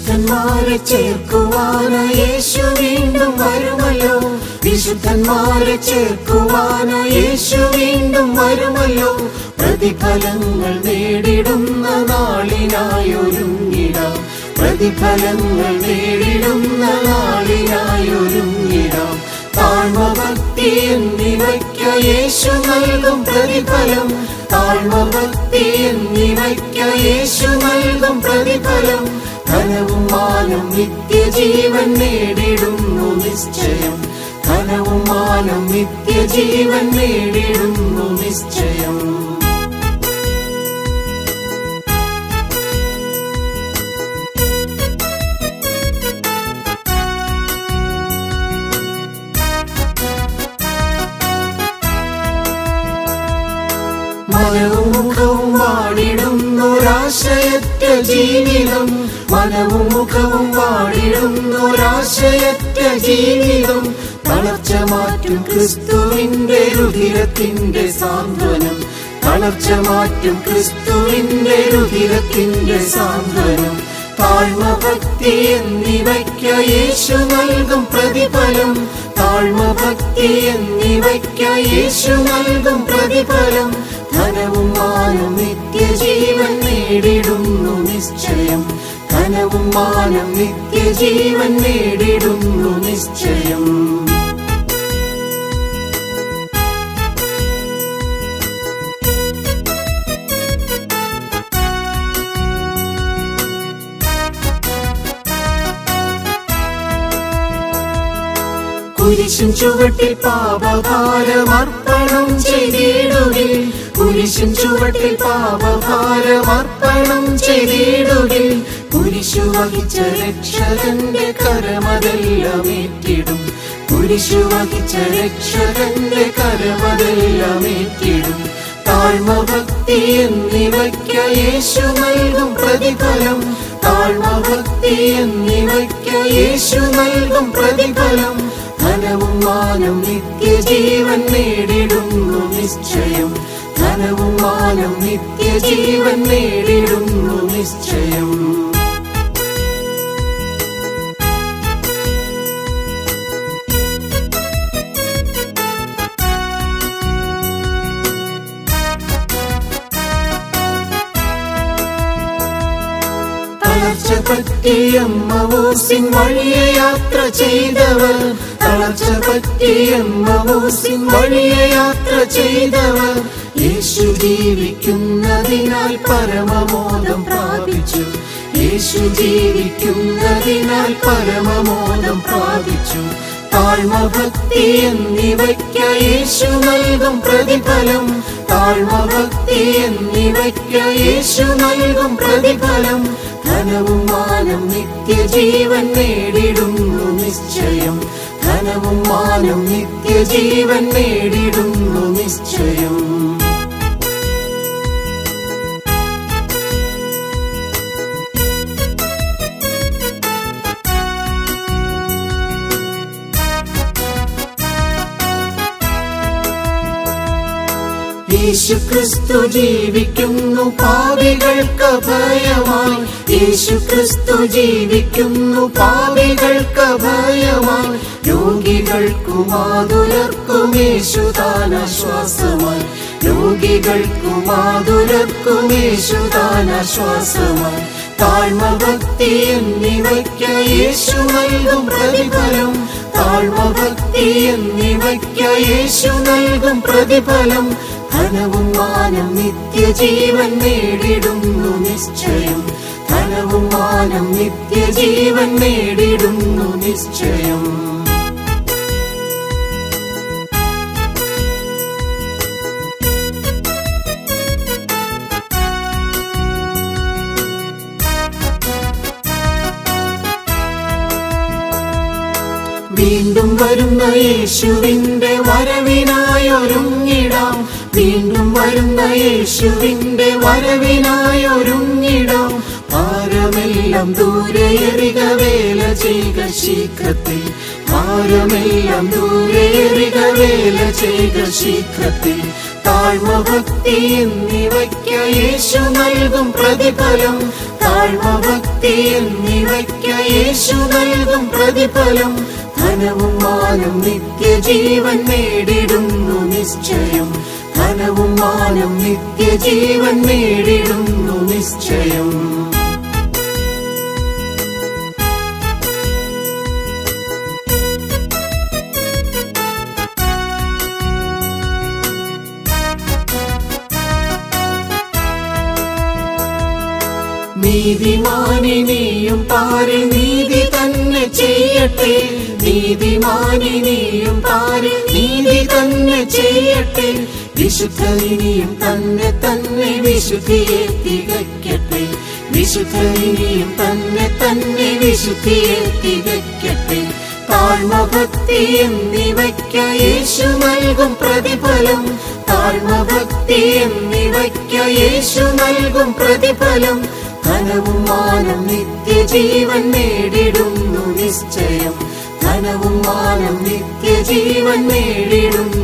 വിശുദ്ധന്മാരെ ചേർക്കുവാനായി യേശു വീണ്ടും വരുമല്ലോ വിശുദ്ധന്മാരെ ചേർക്കുവാനായി യേശു വീണ്ടും വരുമല്ലോ പ്രതിഫലങ്ങൾ നേടിടുന്ന നാളിനായൊരുങ്ങിടാം പ്രതിഫലങ്ങൾ നേടിടുന്ന നാളിനായൊരുങ്ങിടാം താഴ്മഭക്തി എന്നിവയ്ക്ക യേശു നൽകും പ്രതിഫലം താഴ്മഭക്തി എന്നിവയ്ക്ക യേശു നൽകും പ്രതിഫലം ധനവും മാനം നിത്യജീവൻ നേടിടുന്നു നിശ്ചയം ധനവും മാനം നിത്യജീവൻ നേടിടുന്നു നിശ്ചയം മനവും മുഖവും വാടിടുന്നൊരാശയറ്റ ജീവിതം മനവും മുഖവും വാടിടുന്നൊരാശയറ്റ ജീവിതം തളർച്ച മാറ്റും ക്രിസ്തുവിന്റെ രുധിരത്തിന്റെ സാന്ത്വനം തളർച്ച മാറ്റും ക്രിസ്തുവിന്റെ രുധിരത്തിന്റെ സാന്ത്വനം താഴ്മഭക്തി എന്നിവയ്ക്ക യേശു നൽകും പ്രതിഫലം താഴ്മഭക്തി എന്നിവയ്ക്ക യേശു നൽകും പ്രതിഫലം ധനവും മാനം നിത്യജീവൻ നേടിടുന്നു നിശ്ചയം ധനവും മാനം നിത്യജീവൻ നേടിടുന്നു നിശ്ചയം കുരിശും ചുവട്ടിൽ പാപഭാരമർപ്പണം ചെയ്തിടുകിൽ കുരിശും ചുവട്ടിൽ പാപഭാരമർപ്പണം ചെയ്തിടുകിൽ കുരിശു വഹിച്ച രക്ഷകന്റെ കരമതെല്ലാം ഏറ്റിടും കുരിശു വഹിച്ച രക്ഷകന്റെ കരമതെല്ലാം ഏറ്റിടും താഴ്മഭക്തി എന്നിവയ്ക്ക യേശു നൽകും പ്രതിഫലം താഴ്മഭക്തി എന്നിവയ്ക്ക യേശു നൽകും പ്രതിഫലം ധനവും മാനം നിത്യജീവൻ നേടിടുന്നു നിശ്ചയം ധനവും മാനം നിത്യജീവൻ നേടിടുന്നു നിശ്ചയം തളർച്ച പറ്റിയമ്മവൂസിൻ വഴിയെ യാത്ര ചെയ്തവർ തളർച്ച പറ്റിയമ്മവൂസിൻ വഴിയെ യാത്ര ചെയ്തവർ യേശു ജീവിക്കുന്നതിനാൽ പരമമോദം പ്രാപിച്ചു യേശു ജീവിക്കുന്നതിനാൽ പരമമോദം പ്രാപിച്ചു താഴ്മഭക്തി എന്നിവയ്ക്ക യേശു നൽകും പ്രതിഫലം താഴ്മഭക്തി എന്നിവയ്ക്ക യേശു നൽകും പ്രതിഫലം ധനവും മാനം നിത്യജീവൻ നേടിടുന്നു നിശ്ചയം ധനവും മാനം നിത്യജീവൻ നേടിടുന്നു നിശ്ചയം യേശു ക്രിസ്തു ജീവിക്കുന്നു പാപികൾക്ക് ഭയമായി യേശു ക്രിസ്തു ജീവിക്കുന്നു പാപികൾക്ക് ഭയമായി രോഗികൾക്കും ആതുരർക്കും യേശുദാന ശ്വാസമായി രോഗികൾക്കും ആതുരർക്കും യേശുദാന ശ്വാസമായി താഴ്മഭക്തി എന്നിവയ്ക്ക യേശു നൽകും പ്രതിഫലം താഴ്മഭക്തി എന്നിവയ്ക്ക യേശു നൽകും പ്രതിഫലം ധനവും മാനം നിത്യജീവൻ നേടിടുന്നു നിശ്ചയം ധനവും മാനം നിത്യജീവൻ നേടിടുന്നു നിശ്ചയം വീണ്ടും വരുന്ന യേശുവിന്റെ വരവിനായൊരുങ്ങിടാം വീണ്ടും വരുന്ന യേശുവിന്റെ വരവിനായൊരുങ്ങിടാം ഭാരമെല്ലാം ദൂരെ എറിക വേല ചെയ്യുക ശീഘ്രത്തിൽ ഭാരമെല്ലാം ദൂരെ എറിക വേല ചെയ്യുക ശീഘ്രത്തിൽ താഴ്മഭക്തി എന്നിവയ്ക്ക യേശു നൽകും പ്രതിഫലം താഴ്മഭക്തി എന്നിവയ്ക്ക് യേശു നൽകും പ്രതിഫലം ധനവും മാനം നിത്യജീവൻ നേടിടുന്നു നിശ്ചയം ധനവും മാനം നിത്യജീവൻ നേടിടുന്നു നിശ്ചയം നീതിമാനിനിയും പാരിൽ നീതി തന്നെ ചെയ്യട്ടെ നീതിമാനിനിയും പാരിൽ നീതി തന്നെ ചെയ്യട്ടെ വിശുദ്ധ ഇനിയും തന്നെ തന്നെ വിശുദ്ധിയെ തികയ്ക്കട്ടെ വിശുദ്ധ ഇനിയും തന്നെ തന്നെ വിശുദ്ധിയെ തികയ്ക്കട്ടെ താഴ്മഭക്തി എന്നിവയ്ക്ക് യേശു നൽകും പ്രതിഫലം താഴ്മഭക്തി എന്നിവയ്ക്ക് യേശു നൽകും പ്രതിഫലം ധനവും മാനം നിത്യജീവൻ നേടിടുന്നു നിശ്ചയം ധനവും മാനം നിത്യജീവൻ നേടിടുന്നു